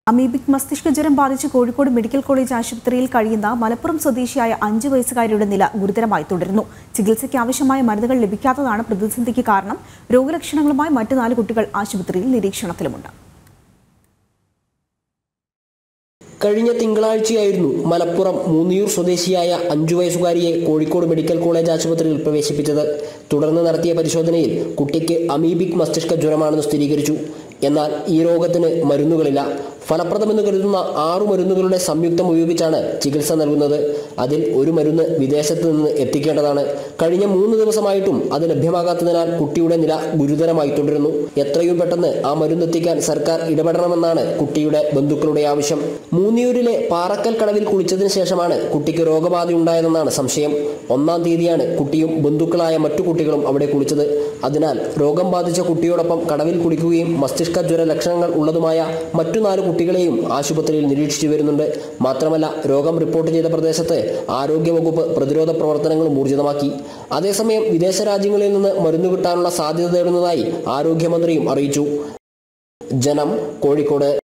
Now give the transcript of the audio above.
amoebic മസ്തിഷ്ക ജ്വരം ബാധിച്ച് കോഴിക്കോട് മെഡിക്കൽ കോളേജ് ആശുപത്രിയിൽ കഴിയുന്ന മലപ്പുറം സ്വദേശിയായ അഞ്ചു വയസ്സുകാരിയുടെ നില ഗുരുതരമായി തുടരുന്നു ചികിത്സയ്ക്ക് ആവശ്യമായ മരുന്നുകൾ ലഭിക്കാത്തതാണ് പ്രതിസന്ധിക്ക് കാരണം രോഗലക്ഷണങ്ങളുമായി മറ്റു നാല് കുട്ടികൾ ആശുപത്രിയിൽ നിരീക്ഷണത്തിലുമുണ്ട് കഴിഞ്ഞ തിങ്കളാഴ്ചയായിരുന്നു മലപ്പുറം മൂന്നിയൂർ സ്വദേശിയായ അഞ്ചു വയസ്സുകാരിയെ കോഴിക്കോട് മെഡിക്കൽ കോളേജ് ആശുപത്രിയിൽ പ്രവേശിപ്പിച്ചത് തുടർന്ന് നടത്തിയ പരിശോധനയിൽ കുട്ടിക്ക് അമീബിക് മസ്തിഷ്ക ജ്വരമാണെന്ന് സ്ഥിരീകരിച്ചു എന്നാൽ ഈ രോഗത്തിന് മരുന്നുകളില്ല ഫലപ്രദമെന്ന് കരുതുന്ന ആറു മരുന്നുകളുടെ സംയുക്തം ഉപയോഗിച്ചാണ് ചികിത്സ നൽകുന്നത് അതിൽ ഒരു മരുന്ന് വിദേശത്ത് നിന്ന് എത്തിക്കേണ്ടതാണ് കഴിഞ്ഞ മൂന്ന് ദിവസമായിട്ടും അത് ലഭ്യമാകാത്തതിനാൽ കുട്ടിയുടെ നില ഗുരുതരമായി തുടരുന്നു എത്രയും പെട്ടെന്ന് ആ മരുന്ന് എത്തിക്കാൻ സർക്കാർ ഇടപെടണമെന്നാണ് കുട്ടിയുടെ ബന്ധുക്കളുടെ ആവശ്യം മൂന്നിയൂരിലെ പാറക്കൽ കടവിൽ കുളിച്ചതിന് ശേഷമാണ് കുട്ടിക്ക് രോഗബാധയുണ്ടായതെന്നാണ് സംശയം ഒന്നാം തീയതിയാണ് കുട്ടിയും ബന്ധുക്കളായ മറ്റു കുട്ടികളും അവിടെ കുളിച്ചത് അതിനാൽ രോഗം ബാധിച്ച കുട്ടിയോടൊപ്പം കടവിൽ കുളിക്കുകയും മസ്തിഷ്ക ജ്വര ലക്ഷണങ്ങൾ ഉള്ളതുമായ മറ്റു നാല് കുട്ടികളെയും ആശുപത്രിയിൽ നിരീക്ഷിച്ചു വരുന്നുണ്ട് മാത്രമല്ല രോഗം റിപ്പോർട്ട് ചെയ്ത പ്രദേശത്ത് ആരോഗ്യവകുപ്പ് പ്രതിരോധ പ്രവർത്തനങ്ങളും ഊർജിതമാക്കി അതേസമയം വിദേശ രാജ്യങ്ങളിൽ നിന്ന് മരുന്ന് കിട്ടാനുള്ള സാധ്യത തേടുന്നതായി ആരോഗ്യമന്ത്രിയും അറിയിച്ചു ജനം കോഴിക്കോട്